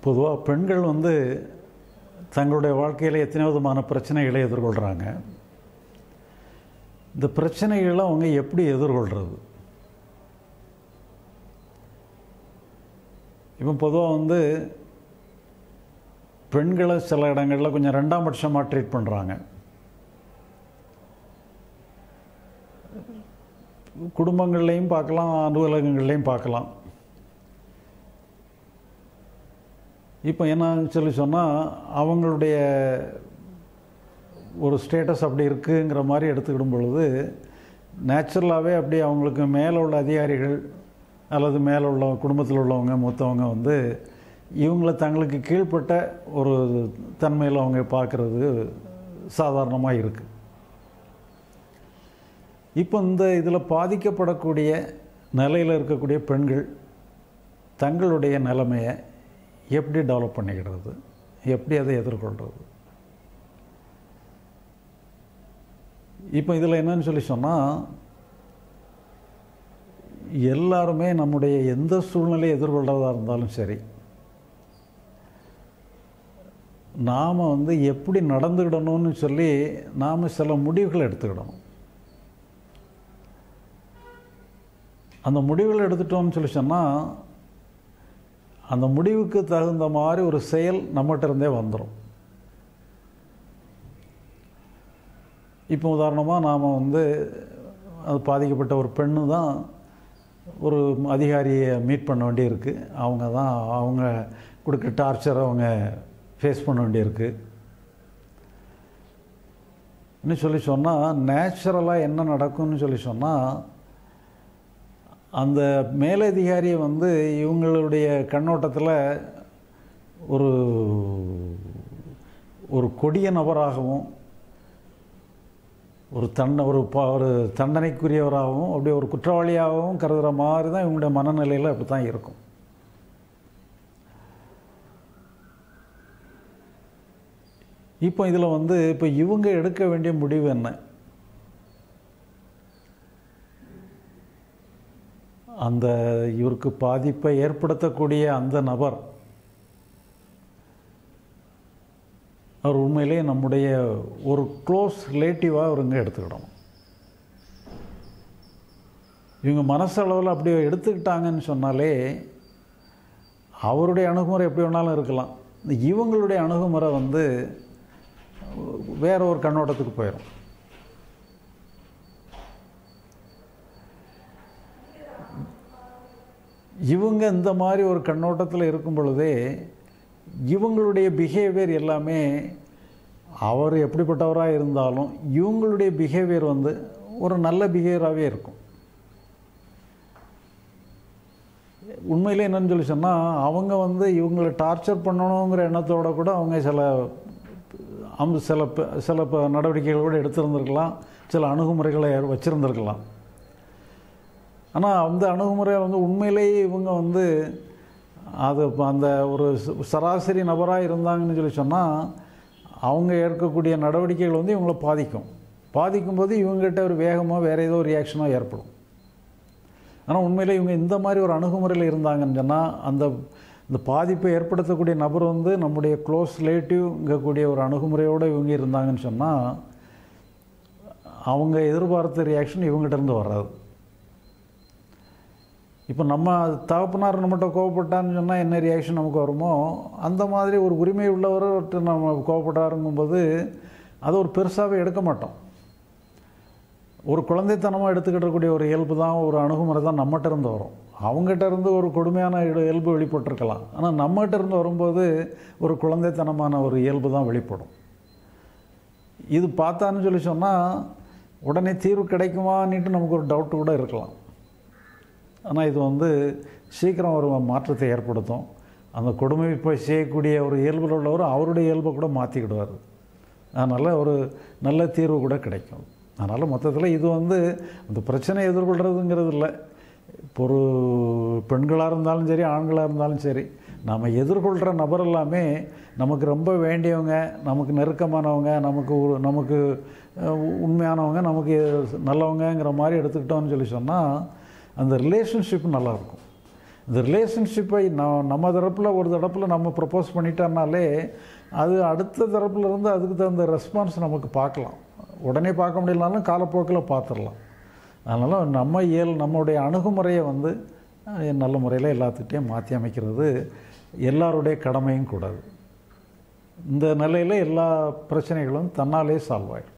பொதுவாக பெண்கள் வந்து தங்களுடைய வாழ்க்கையில் எத்தனை விதமான பிரச்சனைகளை எதிர்கொள்கிறாங்க இந்த பிரச்சனைகளை அவங்க எப்படி எதிர்கொள்கிறது இப்போ பொதுவாக வந்து பெண்களை சில இடங்களில் கொஞ்சம் ரெண்டாம் பட்சமாக ட்ரீட் பண்ணுறாங்க குடும்பங்கள்லையும் பார்க்கலாம் அலுவலகங்கள்லையும் பார்க்கலாம் இப்போ என்னன்னு சொல்லி சொன்னால் அவங்களுடைய ஒரு ஸ்டேட்டஸ் அப்படி இருக்குங்கிற மாதிரி எடுத்துக்கிடும் பொழுது நேச்சுரலாகவே அப்படி அவங்களுக்கு மேலே உள்ள அதிகாரிகள் அல்லது மேலே உள்ள குடும்பத்தில் உள்ளவங்க மூத்தவங்க வந்து இவங்களை தங்களுக்கு கீழ்ப்பட்ட ஒரு தன்மையில் அவங்க பார்க்குறது சாதாரணமாக இருக்குது இப்போ இந்த இதில் பாதிக்கப்படக்கூடிய நிலையில் இருக்கக்கூடிய பெண்கள் தங்களுடைய நிலைமையை எப்படி டெவலப் பண்ணிக்கிறது எப்படி அதை எதிர்கொள்கிறது இப்போ இதில் என்னன்னு சொல்லி சொன்னால் எல்லாருமே நம்முடைய எந்த சூழ்நிலையை எதிர்கொள்கிறதா இருந்தாலும் சரி நாம் வந்து எப்படி நடந்துக்கிடணும்னு சொல்லி நாம் சில முடிவுகளை எடுத்துக்கிடணும் அந்த முடிவுகளை எடுத்துட்டோம்னு சொல்லி சொன்னால் அந்த முடிவுக்கு தகுந்த மாதிரி ஒரு செயல் நம்மகிட்ட இருந்தே வந்துடும் இப்போ உதாரணமாக நாம் வந்து அது பாதிக்கப்பட்ட ஒரு பெண்ணு தான் ஒரு அதிகாரியை மீட் பண்ண வேண்டியிருக்கு அவங்க தான் அவங்க கொடுக்குற டார்ச்சரை அவங்க ஃபேஸ் பண்ண வேண்டியிருக்கு இன்னும் சொல்லி சொன்னால் நேச்சுரலாக என்ன நடக்கும்னு சொல்லி சொன்னால் அந்த மேலதிகாரியை வந்து இவங்களுடைய கண்ணோட்டத்தில் ஒரு ஒரு கொடிய நபராகவும் ஒரு தண்ட ஒரு ப ஒரு தண்டனைக்குரியவராகவும் அப்படியே ஒரு குற்றவாளியாகவும் கருதுகிற மாதிரி தான் இவங்களுடைய மனநிலையில் அப்படி தான் இருக்கும் இப்போ இதில் வந்து இப்போ இவங்க எடுக்க வேண்டிய முடிவு என்ன அந்த இவருக்கு பாதிப்பை ஏற்படுத்தக்கூடிய அந்த நபர் அவர் உண்மையிலேயே நம்முடைய ஒரு க்ளோஸ் ரிலேட்டிவாக அவருங்க எடுத்துக்கிடணும் இவங்க மனசளவில் அப்படி எடுத்துக்கிட்டாங்கன்னு சொன்னாலே அவருடைய அணுகுமுறை எப்படி வேணாலும் இருக்கலாம் இவங்களுடைய அணுகுமுறை வந்து வேற ஒரு கண்ணோட்டத்துக்கு போயிடும் இவங்க இந்த மாதிரி ஒரு கண்ணோட்டத்தில் இருக்கும் பொழுதே இவங்களுடைய பிஹேவியர் எல்லாமே அவர் எப்படிப்பட்டவராக இருந்தாலும் இவங்களுடைய பிஹேவியர் வந்து ஒரு நல்ல பிஹேவியராகவே இருக்கும் உண்மையிலே என்னன்னு சொல்லி சொன்னால் அவங்க வந்து இவங்களை டார்ச்சர் பண்ணணுங்கிற எண்ணத்தோட கூட அவங்க சில அம் சில ப- சில ப- நடவடிக்கைகள் கூட எடுத்திருந்திருக்கலாம் சில அணுகுமுறைகளை வச்சுருந்துருக்கலாம் ஆனால் அந்த அணுகுமுறை வந்து உண்மையிலேயே இவங்க வந்து அது இப்ப அந்த ஒரு ச- சராசரி நபராக இருந்தாங்கன்னு சொல்லி சொன்னால் அவங்க ஏற்கக்கூடிய நடவடிக்கைகள் வந்து இவங்களை பாதிக்கும் பாதிக்கும்போது இவங்ககிட்ட ஒரு வேகமாக வேறு ஏதோ ரியாக்ஷனோ ஏற்படும் ஆனால் உண்மையிலே இவங்க இந்த மாதிரி ஒரு அணுகுமுறையில் இருந்தாங்கன்னு சொன்னால் அந்த இந்த பாதிப்பை ஏற்படுத்தக்கூடிய நபர் வந்து நம்முடைய க்ளோஸ் ரிலேட்டிவ்ங்கக்கூடிய ஒரு அணுகுமுறையோடு இவங்க இருந்தாங்கன்னு சொன்னால் அவங்க எதிர்பார்த்த ரியாக்ஷன் இவங்ககிட்ட இருந்து வராது இப்போ நம்ம தகப்பனார் நம்மகிட்ட கோவப்பட்டான்னு சொன்னால் என்ன ரியாக்ஷன் நமக்கு வருமோ அந்த மாதிரி ஒரு உரிமை உள்ளவர் ஒருத்தர் நம்ம கோவப்பட்டாருங்கும்போது அதை ஒரு பெருசாகவே எடுக்க மாட்டோம் ஒரு குழந்தைத்தனமாக எடுத்துக்கிட்டக்கூடிய ஒரு இயல்பு தான் ஒரு அணுகுமுறை தான் நம்மகிட்ட இருந்து வரும் அவங்ககிட்ட இருந்து ஒரு கொடுமையான இட- இயல்பு வெளிப்பட்டிருக்கலாம் ஆனால் நம்மகிட்ட இருந்து வரும்போது ஒரு குழந்தைத்தனமான ஒரு இயல்பு தான் வெளிப்படும் இது பார்த்தான்னு சொல்லி சொன்னால் உடனே தீர்வு கிடைக்குமான்னுட்டு நமக்கு ஒரு டவுட் கூட இருக்கலாம் ஆனால் இது வந்து சீக்கிரம் ஒரு மாற்றத்தை ஏற்படுத்தும் அந்த கொடுமை போய் செய்யக்கூடிய ஒரு இயல்பில் உள்ளவர் அவருடைய இயல்பை கூட மாற்றிக்கிடுவார் அதனால் ஒரு நல்ல தீர்வு கூட கிடைக்கும் அதனால் மொத்தத்தில் இது வந்து அந்த பிரச்சனையை எதிர்கொள்கிறதுங்கிறது இல்லை இப்போ ஒரு பெண்களாக இருந்தாலும் சரி ஆண்களாக இருந்தாலும் சரி நாம் எதிர்கொள்கிற நபர் எல்லாமே நமக்கு ரொம்ப வேண்டியவங்க நமக்கு நெருக்கமானவங்க நமக்கு ஒரு நமக்கு அஹ், உண்மையானவங்க நமக்கு நல்லவங்கங்கிற மாதிரி எடுத்துக்கிட்டோம்னு சொல்லி சொன்னால் அந்த ரிலேஷன்ஷிப் நல்லாயிருக்கும் இந்த ரிலேஷன்ஷிப்பை நான் நம்ம தரப்பில் ஒரு தரப்பில் நம்ம ப்ரப்போஸ் பண்ணிட்டோம்னாலே அது அடுத்த தரப்புல இருந்து அதுக்கு தகுந்த ரெஸ்பான்ஸ் நமக்கு பார்க்கலாம் உடனே பார்க்க முடியலனாலும் காலப்போக்கில் பார்த்துடலாம் அதனால் நம்ம இயல் நம்மளுடைய அணுகுமுறையை வந்து அஹ், நல்ல முறையில் எல்லாத்துக்கிட்டையும் மாற்றி அமைக்கிறது எல்லாருடைய கடமையும் கூடாது இந்த நிலையில் எல்லா பிரச்சனைகளும் தன்னாலே சால்வ் ஆகிடும்